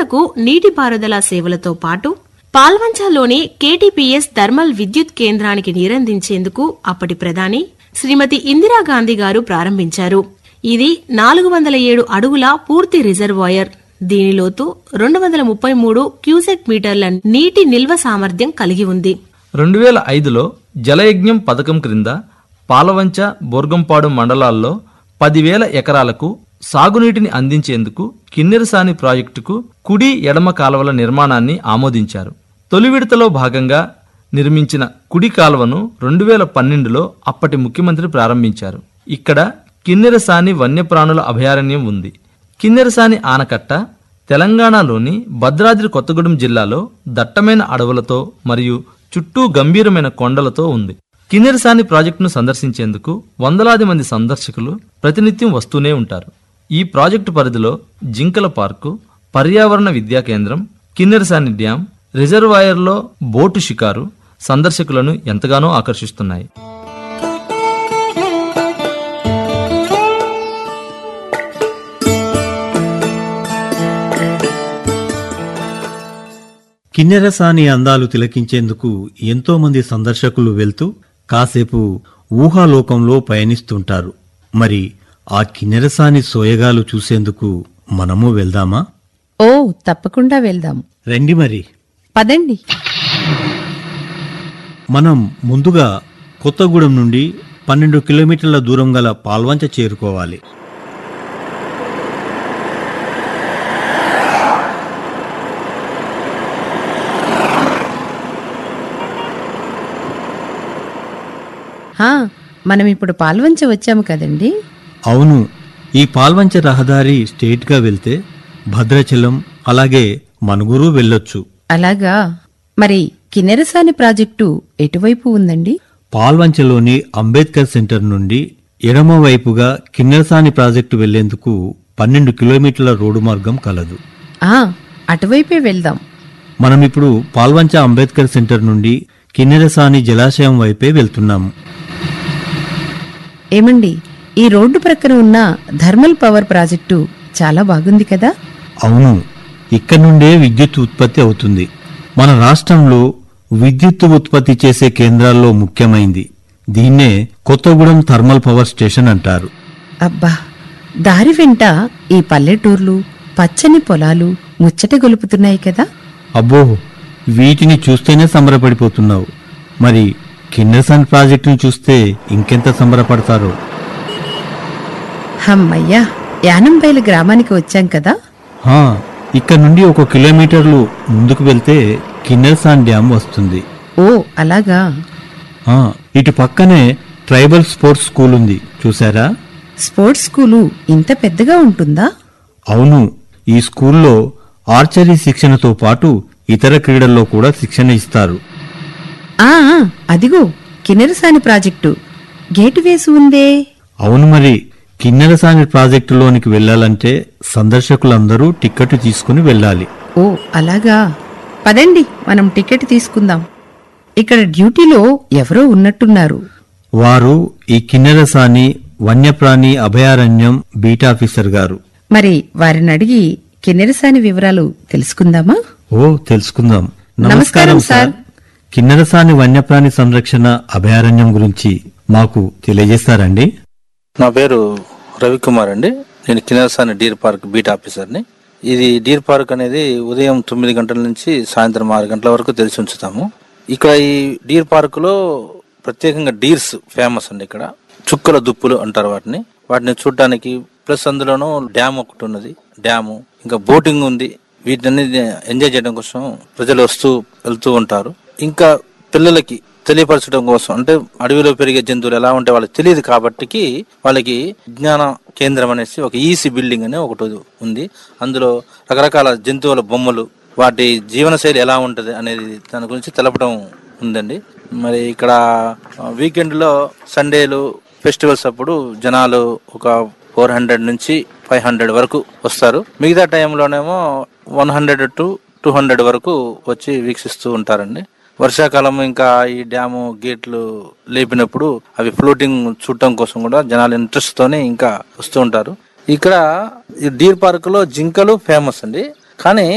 రైతులకు నీటిపారుదల సేవలతో పాటు పాల్వంచలోని కేటీపీఎస్ థర్మల్ విద్యుత్ కేంద్రానికి నీరందించేందుకు అప్పటి ప్రధాని శ్రీమతి ఇందిరాగాంధీ గారు ప్రారంభించారు ఇది నాలుగు వందల ఏడు అడుగుల పూర్తి రిజర్వాయర్ దీని లోతు రెండు వందల ముప్పై మూడు క్యూసెక్ మీటర్ల నీటి నిల్వ సామర్థ్యం కలిగి ఉంది రెండు వేల ఐదులో జలయజ్ఞం పథకం క్రింద పాలవంచ బోర్గంపాడు మండలాల్లో పదివేల ఎకరాలకు సాగునీటిని అందించేందుకు కిన్నెరసాని ప్రాజెక్టుకు కుడి ఎడమ కాలువల నిర్మాణాన్ని ఆమోదించారు తొలి విడతలో భాగంగా నిర్మించిన కుడి కాలువను రెండు వేల పన్నెండులో అప్పటి ముఖ్యమంత్రి ప్రారంభించారు ఇక్కడ కిన్నెరసాని వన్యప్రాణుల అభయారణ్యం ఉంది కిన్నెరసాని ఆనకట్ట తెలంగాణలోని భద్రాద్రి కొత్తగూడెం జిల్లాలో దట్టమైన అడవులతో మరియు చుట్టూ గంభీరమైన కొండలతో ఉంది కిన్నెరసాని ప్రాజెక్టును సందర్శించేందుకు వందలాది మంది సందర్శకులు ప్రతినిత్యం వస్తూనే ఉంటారు ఈ ప్రాజెక్టు పరిధిలో జింకల పార్కు పర్యావరణ విద్యా కేంద్రం కిన్నెరసాని డ్యాం రిజర్వాయర్లో బోటు షికారు సందర్శకులను ఎంతగానో ఆకర్షిస్తున్నాయి కిన్నెరసాని అందాలు తిలకించేందుకు ఎంతో మంది సందర్శకులు వెళ్తూ కాసేపు ఊహాలోకంలో పయనిస్తుంటారు మరి ఆ కిన్నెరసాని సోయగాలు చూసేందుకు మనము వెళ్దామా ఓ తప్పకుండా వెళ్దాం రండి మరి పదండి మనం ముందుగా కొత్తగూడెం నుండి పన్నెండు కిలోమీటర్ల దూరం గల పాల్వంచ చేరుకోవాలి హా మనం ఇప్పుడు పాల్వంచ వచ్చాము కదండి అవును ఈ పాల్వంచ రహదారి స్ట్రేట్గా వెళ్తే భద్రాచలం అలాగే మనుగురు వెళ్ళొచ్చు అలాగా మరి కిన్నెరసాని ప్రాజెక్టు ఎటువైపు ఉందండి పాల్వంచలోని అంబేద్కర్ సెంటర్ నుండి ఎడమ వైపుగా కిన్నెరసాని ప్రాజెక్టు వెళ్లేందుకు పన్నెండు కిలోమీటర్ల రోడ్డు మార్గం కలదు ఆ అటువైపే వెళ్దాం మనం ఇప్పుడు పాల్వంచ అంబేద్కర్ సెంటర్ నుండి కిన్నెరసాని జలాశయం వైపే వెళ్తున్నాము ఏమండి ఈ రోడ్డు ప్రక్కన ఉన్న థర్మల్ పవర్ ప్రాజెక్టు చాలా బాగుంది కదా అవును ఇక్కడ నుండే విద్యుత్ ఉత్పత్తి అవుతుంది మన రాష్ట్రంలో విద్యుత్ ఉత్పత్తి చేసే కేంద్రాల్లో ముఖ్యమైంది దీన్నే కొత్తగూడెం థర్మల్ పవర్ స్టేషన్ అంటారు అబ్బా దారి వెంట ఈ పల్లెటూర్లు పచ్చని పొలాలు ముచ్చట గొలుపుతున్నాయి కదా అబ్బో వీటిని చూస్తేనే సంబరపడిపోతున్నావు మరి కిన్నెరసాని ప్రాజెక్టును చూస్తే ఇంకెంత సంబరపడతారో హమ్మయ్యా యానంబైల గ్రామానికి వచ్చాం కదా హా, ఇక్కడ నుండి ఒక కిలోమీటర్లు ముందుకు వెళ్తే కిన్నెరసాన్ డ్యామ్ వస్తుంది ఓ అలాగా ఆ, ఇటు పక్కనే ట్రైబల్ స్పోర్ట్స్ స్కూల్ ఉంది చూసారా స్పోర్ట్స్ స్కూలు ఇంత పెద్దగా ఉంటుందా అవును ఈ స్కూల్లో ఆర్చరీ శిక్షణతో పాటు ఇతర క్రీడల్లో కూడా శిక్షణ ఇస్తారు ఆ ఆ, అదిగో కిన్నెరసాని ప్రాజెక్టు గేటు వేసి ఉందే అవును మరి కిన్నెరసాని ప్రాజెక్టులోనికి వెళ్ళాలంటే సందర్శకులందరూ టిక్కెట్ తీసుకుని వెళ్ళాలి ఓ అలాగా పదండి మనం టికెట్ తీసుకుందాం ఇక్కడ డ్యూటీలో ఎవరో ఉన్నట్టున్నారు వారు ఈ కిన్నెరసాని వన్యప్రాణి అభయారణ్యం బీట్ ఆఫీసర్ గారు మరి వారిని అడిగి కిన్నెరసాని వివరాలు తెలుసుకుందామా ఓ తెలుసుకుందాం నమస్కారం, సార్. కిన్నెరసాని వన్యప్రాణి సంరక్షణ అభయారణ్యం గురించి మాకు తెలియజేస్తారండి నా పేరు రవికుమార్ అండి నేను కిన్నెరసాని డీర్ పార్క్ బీట్ ఆఫీసర్ని ఇది డీర్ పార్క్ అనేది ఉదయం తొమ్మిది గంటల నుంచి సాయంత్రం ఆరు గంటల వరకు తెలిసి ఉంచుతాము ఇక్కడ ఈ డీర్ పార్క్ లో ప్రత్యేకంగా డీర్స్ ఫేమస్ అండి ఇక్కడ చుక్కల దుప్పులు అంటారు వాటిని వాటిని చూడటానికి ప్లస్ అందులోనూ డ్యామ్ ఒకటి ఉన్నది డ్యాము ఇంకా బోటింగ్ ఉంది వీటిని ఎంజాయ్ చేయడం కోసం ప్రజలు వస్తూ వెళ్తూ ఉంటారు ఇంకా పిల్లలకి తెలియపరచడం కోసం అంటే అడవిలో పెరిగే జంతువులు ఎలా ఉంటే వాళ్ళకి తెలియదు కాబట్టికి వాళ్ళకి విజ్ఞాన కేంద్రం అనేసి ఒక ఈసీ బిల్డింగ్ అనే ఒకటి ఉంది అందులో రకరకాల జంతువుల బొమ్మలు వాటి జీవనశైలి ఎలా ఉంటది అనేది దాని గురించి తెలపడం ఉందండి మరి ఇక్కడ వీకెండ్ లో సండేలు ఫెస్టివల్స్ అప్పుడు జనాలు ఒక ఫోర్ హండ్రెడ్ నుంచి ఫైవ్ హండ్రెడ్ వరకు వస్తారు మిగతా టైంలోనేమో one hundred to two hundred వరకు వచ్చి వీక్షిస్తూ ఉంటారండి వర్షాకాలం ఇంకా ఈ డ్యాము గేట్లు లేపినప్పుడు అవి ఫ్లోటింగ్ చూడటం కోసం కూడా జనాలు ఇంట్రెస్ట్ తోనే ఇంకా వస్తూ ఉంటారు ఇక్కడ ఈ డీర్ పార్క్ లో జింకలు ఫేమస్ అండి కానీ